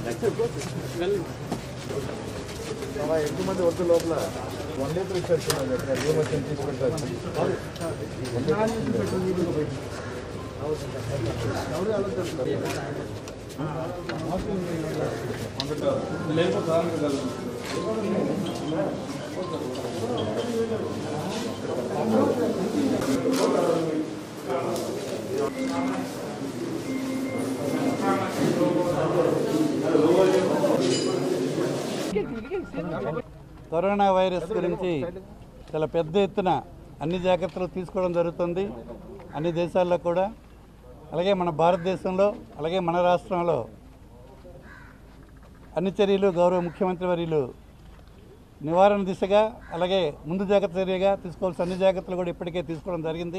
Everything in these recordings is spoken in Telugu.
అలా ఎక్కువ మంది వద్దు లోపల వన్ లీటర్ ఇచ్చారు ఎక్కడ రూమ్ వచ్చి తీసుకుంటారు కరోనా వైరస్ గురించి చాలా పెద్ద ఎత్తున అన్ని జాగ్రత్తలు తీసుకోవడం జరుగుతుంది అన్ని దేశాల్లో కూడా అలాగే మన భారతదేశంలో అలాగే మన రాష్ట్రంలో అన్ని చర్యలు గౌరవ ముఖ్యమంత్రి వర్యులు నివారణ దిశగా అలాగే ముందు జాగ్రత్త చర్యగా తీసుకోవాల్సిన అన్ని జాగ్రత్తలు కూడా ఇప్పటికే తీసుకోవడం జరిగింది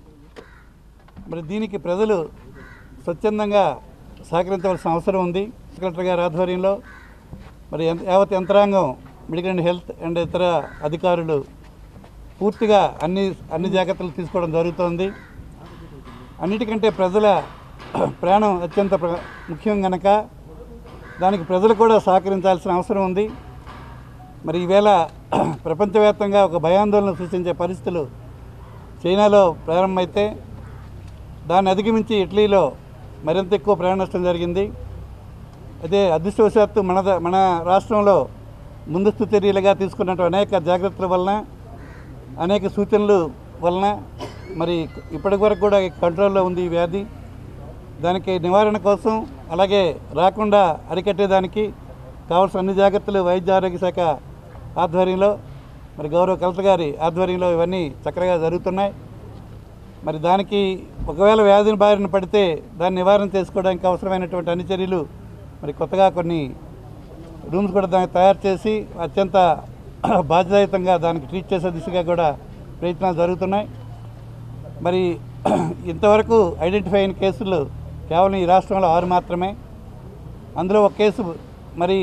మరి దీనికి ప్రజలు స్వచ్ఛందంగా సహకరించవలసిన అవసరం ఉంది సెక్రటరీ గారి ఆధ్వర్యంలో మరి యం- యావత్ యంత్రాంగం మెడికల్ అండ్ హెల్త్ అండ్ ఇతర అధికారులు పూర్తిగా అన్ని అన్ని జాగ్రత్తలు తీసుకోవడం జరుగుతోంది అన్నిటికంటే ప్రజల ప్రాణం అత్యంత ప్ర- ముఖ్యం కనుక దానికి ప్రజలు కూడా సహకరించాల్సిన అవసరం ఉంది మరి ఈవేళ ప్రపంచవ్యాప్తంగా ఒక భయాందోళన సృష్టించే పరిస్థితులు చైనాలో ప్రారంభమైతే దాన్ని అధిగమించి ఇటలీలో మరింత ఎక్కువ ప్రాణ నష్టం జరిగింది అదే అదృష్టవశాత్తు మన ద- మన రాష్ట్రంలో ముందస్తు చర్యలుగా తీసుకున్నట్టు అనేక జాగ్రత్తల వలన అనేక సూచనలు వలన మరి ఇప్పటి వరకు కూడా కంట్రోల్లో ఉంది ఈ వ్యాధి దానికి నివారణ కోసం అలాగే రాకుండా అరికట్టేదానికి కావాల్సిన అన్ని జాగ్రత్తలు వైద్య ఆరోగ్య శాఖ ఆధ్వర్యంలో మరి గౌరవ కలెక్టర్ గారి ఆధ్వర్యంలో ఇవన్నీ చక్కగా జరుగుతున్నాయి మరి దానికి ఒకవేళ వ్యాధిని బారిన పడితే దాన్ని నివారణ చేసుకోవడానికి అవసరమైనటువంటి అన్ని చర్యలు మరి కొత్తగా కొన్ని రూమ్స్ కూడా దానికి తయారు చేసి అత్యంత బాధ్యతాయుతంగా దానికి ట్రీట్ చేసే దిశగా కూడా ప్రయత్నాలు జరుగుతున్నాయి మరి ఇంతవరకు ఐడెంటిఫై అయిన కేసులు కేవలం ఈ రాష్ట్రంలో ఆరు మాత్రమే అందులో ఒక కేసు మరి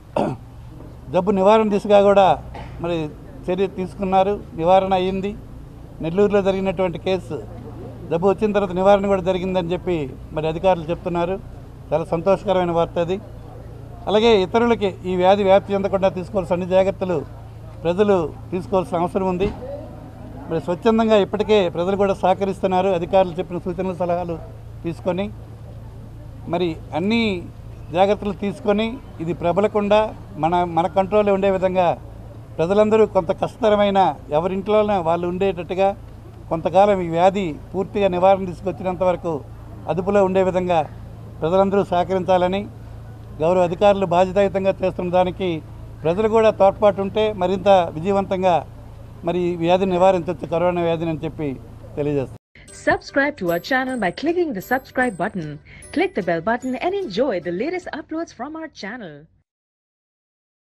జబ్బు నివారణ దిశగా కూడా మరి చర్య తీసుకున్నారు నివారణ అయ్యింది నెల్లూరులో జరిగినటువంటి కేసు జబ్బు వచ్చిన తర్వాత నివారణ కూడా జరిగిందని చెప్పి మరి అధికారులు చెప్తున్నారు చాలా సంతోషకరమైన వార్త అది అలాగే ఇతరులకి ఈ వ్యాధి వ్యాప్తి చెందకుండా తీసుకోవాల్సిన అన్ని జాగ్రత్తలు ప్రజలు తీసుకోవాల్సిన అవసరం ఉంది మరి స్వచ్ఛందంగా ఇప్పటికే ప్రజలు కూడా సహకరిస్తున్నారు అధికారులు చెప్పిన సూచనలు సలహాలు తీసుకొని మరి అన్ని జాగ్రత్తలు తీసుకొని ఇది ప్రబలకుండా మన మన కంట్రోల్లో ఉండే విధంగా ప్రజలందరూ కొంత కష్టతరమైన ఎవరింట్లోనే వాళ్ళు ఉండేటట్టుగా కొంతకాలం ఈ వ్యాధి పూర్తిగా నివారణ తీసుకొచ్చినంత వరకు అదుపులో ఉండే విధంగా ప్రజలందరూ సహకరించాలని గౌరవ అధికారులు బాధ్యతాయుతంగా చేస్తున్న దానికి ప్రజలు కూడా తోడ్పాటు ఉంటే మరింత విజయవంతంగా మరి ఈ వ్యాధిని నివారించవచ్చు కరోనా వ్యాధిని అని చెప్పి తెలియజేస్తాను Subscribe to our channel by clicking the subscribe button. Click the bell button and enjoy the latest uploads from our channel.